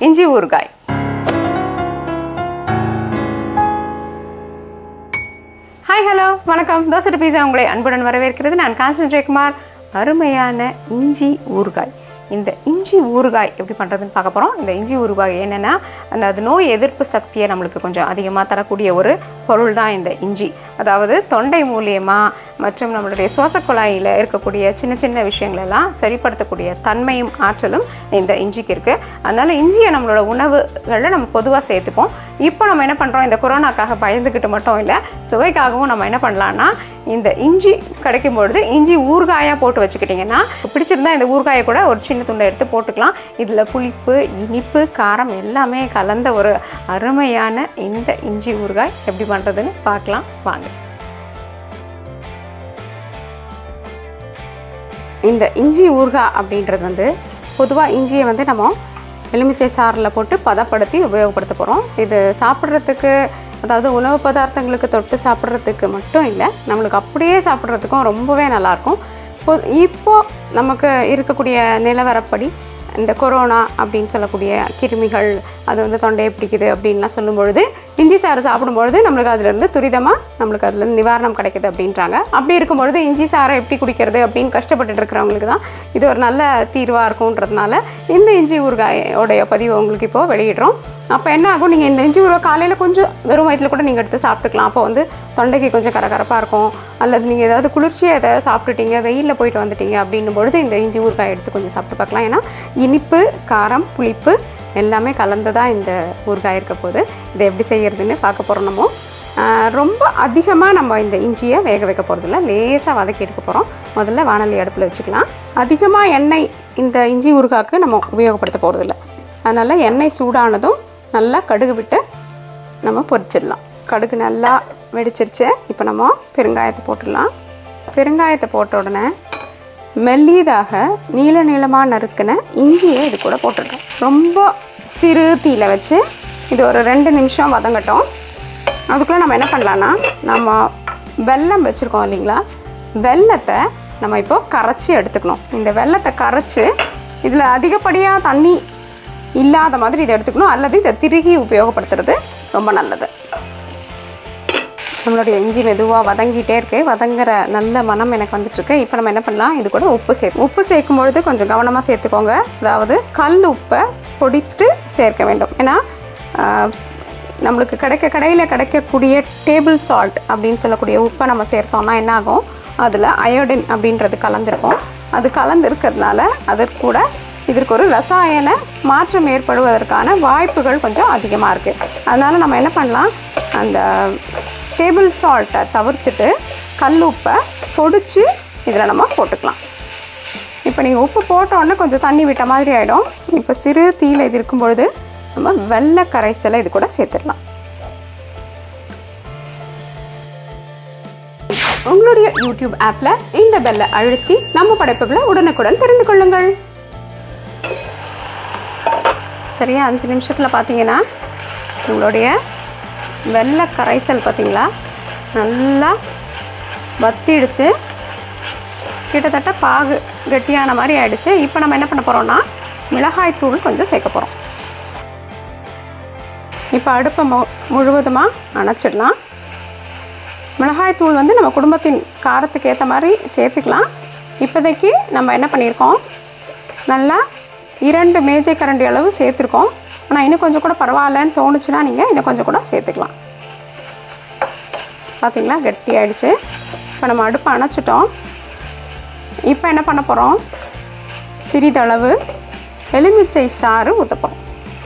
இஞ்சி ஊறுகாய் hi hello வணக்கம் தோசை பீஸா உங்களை அன்புடன் வரவேற்கிறது நான் காஞ்சன் ஜெயக்குமார் அருமையான இஞ்சி ஊறுகாய் இந்த இஞ்சி ஊறுகாய் எப்படி பண்ணுறதுன்னு பார்க்க போகிறோம் இந்த இஞ்சி ஊறுகாய் என்னென்னா அந்த அது நோய் எதிர்ப்பு சக்தியை நம்மளுக்கு கொஞ்சம் அதிகமாக தரக்கூடிய ஒரு பொருள் தான் இந்த இஞ்சி அதாவது தொண்டை மூலியமாக மற்றும் நம்மளுடைய சுவாச குழாயில் இருக்கக்கூடிய சின்ன சின்ன விஷயங்களெல்லாம் சரிப்படுத்தக்கூடிய தன்மையும் ஆற்றலும் இந்த இஞ்சிக்கு இருக்குது அதனால் இஞ்சியை நம்மளோட உணவுகளில் நம்ம பொதுவாக சேர்த்துப்போம் இப்போ நம்ம என்ன பண்ணுறோம் இந்த கொரோனாக்காக பயந்துக்கிட்டு மட்டும் இல்லை சுவைக்காகவும் நம்ம என்ன பண்ணலான்னா இந்த இஞ்சி கிடைக்கும் பொழுது இஞ்சி ஊறுகாயாக போட்டு வச்சுக்கிட்டிங்கன்னா பிடிச்சிருந்தா இந்த ஊறுகாயை கூட ஒரு சின்ன துண்டை எடுத்து போட்டுக்கலாம் இதில் புளிப்பு இனிப்பு காரம் எல்லாமே கலந்த ஒரு அருமையான இந்த இஞ்சி ஊறுகாய் எப்படி பண்ணுறதுன்னு பார்க்கலாம் வாங்க இந்த இஞ்சி ஊறுகாய் அப்படின்றது வந்து பொதுவாக இஞ்சியை வந்து நம்ம எலுமிச்சை சாறில் போட்டு பதப்படுத்தி உபயோகப்படுத்த போகிறோம் இது சாப்பிட்றதுக்கு அதாவது உணவு பதார்த்தங்களுக்கு தொட்டு சாப்பிட்றதுக்கு மட்டும் இல்லை நம்மளுக்கு அப்படியே சாப்பிட்றதுக்கும் ரொம்பவே நல்லாயிருக்கும் இப்போ இப்போது நமக்கு இருக்கக்கூடிய நிலவரப்படி இந்த கொரோனா அப்படின்னு சொல்லக்கூடிய கிருமிகள் அது வந்து தொண்டையை பிடிக்குது அப்படின்லாம் சொல்லும் பொழுது இஞ்சி சாறு சாப்பிடும்பொழுது நம்மளுக்கு அதுலேருந்து துரிதமாக நம்மளுக்கு அதுலேருந்து நிவாரணம் கிடைக்குது அப்படின்றாங்க அப்படி இருக்கும்பொழுது இஞ்சி சாறை எப்படி குடிக்கிறது அப்படின்னு கஷ்டப்பட்டுட்டு இருக்கிறவங்களுக்கு தான் இது ஒரு நல்ல தீர்வாக இருக்கும்ன்றதுனால இந்த இஞ்சி ஊறுகாயோடைய பதிவு உங்களுக்கு இப்போது வெளியிடுறோம் அப்போ என்ன ஆகும் நீங்கள் இந்த இஞ்சி ஊறுகாய் காலையில் கொஞ்சம் வெறும் வயிற்றில் கூட நீங்கள் எடுத்து சாப்பிட்டுக்கலாம் அப்போ வந்து தொண்டைக்கு கொஞ்சம் கரகரப்பாக இருக்கும் அல்லது நீங்கள் ஏதாவது குளிர்ச்சியாக எதாவது சாப்பிட்டுட்டீங்க வெயிலில் போயிட்டு வந்துட்டீங்க அப்படின்னும் பொழுது இந்த இஞ்சி ஊறுகாய் எடுத்து கொஞ்சம் சாப்பிட்டு பார்க்கலாம் ஏன்னா இனிப்பு காரம் புளிப்பு எல்லாமே கலந்ததாக இந்த ஊறுகாய் இருக்க போது இதை எப்படி செய்யறதுன்னு பார்க்க போகிறோம் நம்ம ஆஹ் ரொம்ப அதிகமாக நம்ம இந்த இஞ்சியை வேக வைக்க போகிறதில்ல லேசாக வதக்கி எடுக்க போகிறோம் முதல்ல வானொலி அடுப்பில் வச்சுக்கலாம் அதிகமாக எண்ணெய் இந்த இஞ்சி ஊறுகாய்க்கு நம்ம உபயோகப்படுத்த போகிறதில்ல அதனால் எண்ணெய் சூடானதும் நல்லா கடுகு விட்டு நம்ம பொரிச்சிடலாம் கடுகு நல்லா வெடிச்சிருச்சு இப்போ நம்ம பெருங்காயத்தை போட்டுடலாம் பெருங்காயத்தை போட்ட உடனே மெல்லியதாக நீள நீளமாக நறுக்கின இஞ்சியை இது கூட போட்டுடுறோம் ரொம்ப சிறு தீயில வச்சு இது ஒரு ரெண்டு நிமிஷம் வதங்கட்டும் அதுக்குள்ளே நம்ம என்ன பண்ணலான்னா நம்ம வெல்லம் வச்சுருக்கோம் இல்லைங்களா வெல்லத்தை நம்ம இப்போ கரைச்சி எடுத்துக்கணும் இந்த வெல்லத்தை கரைச்சி இதில் அதிகப்படியாக தண்ணி இல்லாத மாதிரி இதை எடுத்துக்கணும் அல்லது இதை திருகி உபயோகப்படுத்துறது ரொம்ப நல்லது நம்மளுடைய இஞ்சி மெதுவாக வதங்கிட்டே இருக்கு வதங்குற நல்ல மனம் எனக்கு வந்துட்டுருக்கு இப்போ நம்ம என்ன பண்ணலாம் இது கூட உப்பு சேர்த்து உப்பு சேர்க்கும் பொழுது கொஞ்சம் கவனமாக சேர்த்துக்கோங்க அதாவது கல் உப்பை பொடித்து சேர்க்க வேண்டும் ஏன்னா ஆஹ், நம்மளுக்கு கிடைக்க கடையில் கிடைக்கக்கூடிய டேபிள் சால்ட் அப்படின்னு சொல்லக்கூடிய உப்பை நம்ம சேர்த்தோம்னா என்ன ஆகும் அதில் அயோடின் அப்படின்றது கலந்துருக்கும் அது கலந்து இருக்கிறதுனால அதற்கு கூட இதற்கு ஒரு ரசாயன மாற்றம் ஏற்படுவதற்கான வாய்ப்புகள் கொஞ்சம் அதிகமாக இருக்குது அதனால் நம்ம என்ன பண்ணலாம் அந்த டேபிள் சால்ட்டை தவிர்த்துட்டு கல் உப்பை பொடிச்சு இதில் நம்ம போட்டுக்கலாம் இப்போ நீங்கள் உப்பு போட்டோன்னே கொஞ்சம் தண்ணி விட்ட மாதிரி ஆகிடும் இப்போ சிறு தீயில் இது இருக்கும் பொழுது நம்ம வெள்ளை கரைசலை இது கூட சேர்த்துடலாம் உங்களுடைய யூடியூப் ஆப்பில் இந்த பெல்லை அழுத்தி நம்ம படைப்புகளை உடனுக்குடன் தெரிந்து கொள்ளுங்கள் சரியா அஞ்சு நிமிஷத்தில் பார்த்தீங்கன்னா உங்களுடைய வெள்ளை கரைசல் பார்த்தீங்களா நல்லா வத்திடுச்சு கிட்டத்தட்ட பாகு கெட்டியான மாதிரி ஆயிடுச்சு இப்போ நம்ம என்ன பண்ண போகிறோம்னா மிளகாய் தூள் கொஞ்சம் சேர்க்க போகிறோம் இப்போ அடுப்பை மு முழுவதுமாக அணைச்சிடலாம் மிளகாய் தூள் வந்து நம்ம குடும்பத்தின் காரத்துக்கு ஏற்ற மாதிரி சேர்த்துக்கலாம் இப்போதைக்கு நம்ம என்ன பண்ணியிருக்கோம் நல்லா இரண்டு மேஜை கரண்டி அளவு சேர்த்துருக்கோம் ஆனால் இன்னும் கொஞ்சம் கூட பரவாயில்லன்னு தோணுச்சுன்னா நீங்கள் இன்னும் கொஞ்சம் கூட சேர்த்துக்கலாம் பார்த்தீங்களா கெட்டி ஆயிடுச்சு இப்போ நம்ம அடுப்பை அணைச்சிட்டோம் இப்போ என்ன பண்ண போகிறோம் சிறிதளவு எலுமிச்சை சாறு ஊற்ற போகிறோம்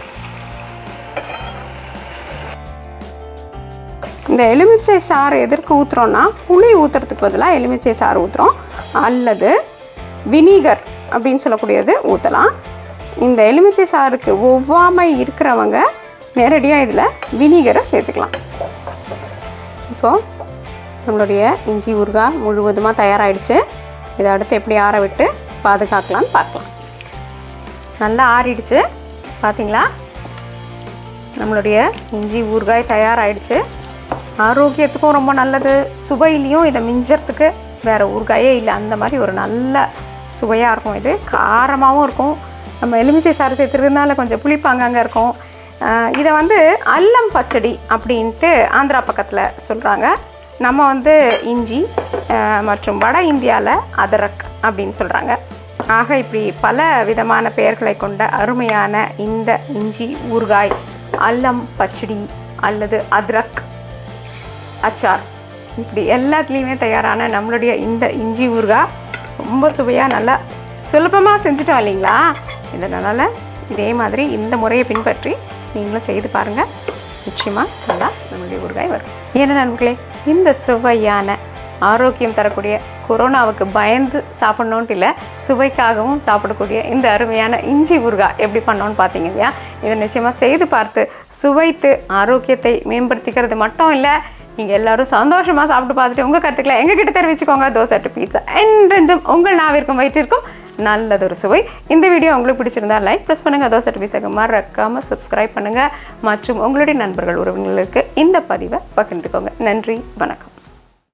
இந்த எலுமிச்சை சாறு எதற்கு ஊற்றுறோன்னா புளி ஊற்றுறதுக்கு பதிலாக எலுமிச்சை சாறு ஊற்றுறோம் அல்லது வினிகர் அப்படின்னு சொல்லக்கூடியது ஊற்றலாம் இந்த எலுமிச்சை சாருக்கு ஒவ்வாமை இருக்கிறவங்க நேரடியாக இதில் வினிகரை சேர்த்துக்கலாம் இப்போது நம்மளுடைய இஞ்சி ஊறுகாய் முழுவதுமாக தயாராகிடுச்சு இதை அடுத்து எப்படி ஆற விட்டு பாதுகாக்கலான்னு பார்க்கலாம் நல்லா ஆறிடுச்சு பார்த்தீங்களா நம்மளுடைய இஞ்சி ஊறுகாய் தயாராகிடுச்சு ஆரோக்கியத்துக்கும் ரொம்ப நல்லது சுவையிலையும் இதை மிஞ்சறதுக்கு வேறு ஊறுகாயே இல்லை அந்த மாதிரி ஒரு நல்ல சுவையாக இருக்கும் இது காரமாகவும் இருக்கும் நம்ம எலுமிச்சை சாறு சேர்த்துறதுனால கொஞ்சம் புளிப்பாங்க இருக்கும் ஆஹ் இதை வந்து அல்லம் பச்சடி அப்படின்ட்டு ஆந்திரா பக்கத்தில் சொல்கிறாங்க நம்ம வந்து இஞ்சி ஆஹ் மற்றும் வட இந்தியாவில் அதரக் அப்படின்னு சொல்கிறாங்க ஆக இப்படி பல விதமான பெயர்களை கொண்ட அருமையான இந்த இஞ்சி ஊறுகாய் அல்லம் பச்சடி அல்லது அத்ரக் அச்சார் இப்படி எல்லாத்துலேயுமே தயாரான நம்மளுடைய இந்த இஞ்சி ஊறுகாய் ரொம்ப சுவையாக நல்லா சுலபமாக செஞ்சுட்டோம் இல்லைங்களா இதனால் இதே மாதிரி இந்த முறையை பின்பற்றி நீங்களும் செய்து பாருங்கள் நிச்சயமாக நல்லா நம்மளுடைய ஊறுகாய் வரும் ஏன்னா நண்பர்களே இந்த சுவையான ஆரோக்கியம் தரக்கூடிய கொரோனாவுக்கு பயந்து சாப்பிட்ணுன்ட்டு இல்லை சுவைக்காகவும் சாப்பிடக்கூடிய இந்த அருமையான இஞ்சி ஊறுகாய் எப்படி பண்ணோன்னு பார்த்தீங்க இல்லையா இதை நிச்சயமாக செய்து பார்த்து சுவைத்து ஆரோக்கியத்தை மேம்படுத்திக்கிறது மட்டும் இல்லை நீங்கள் எல்லாரும் சந்தோஷமாக சாப்பிட்டு பார்த்துட்டு உங்கள் கருத்துக்களை எங்ககிட்ட தெரிவிச்சுக்கோங்க தோசை டு பீட்சா என்றென்றும் உங்கள் நாவிற்கும் வயிற்றிற்கும் நல்லதொரு சுவை இந்த வீடியோ உங்களுக்கு பிடிச்சிருந்தா லைக் ப்ரெஸ் பண்ணுங்கள் தோசை டு பீஸாக்கு மறக்காமல் சப்ஸ்கிரைப் பண்ணுங்கள் மற்றும் உங்களுடைய நண்பர்கள் உறவினர்களுக்கு இந்த பதிவை பகிர்ந்துக்கோங்க நன்றி வணக்கம்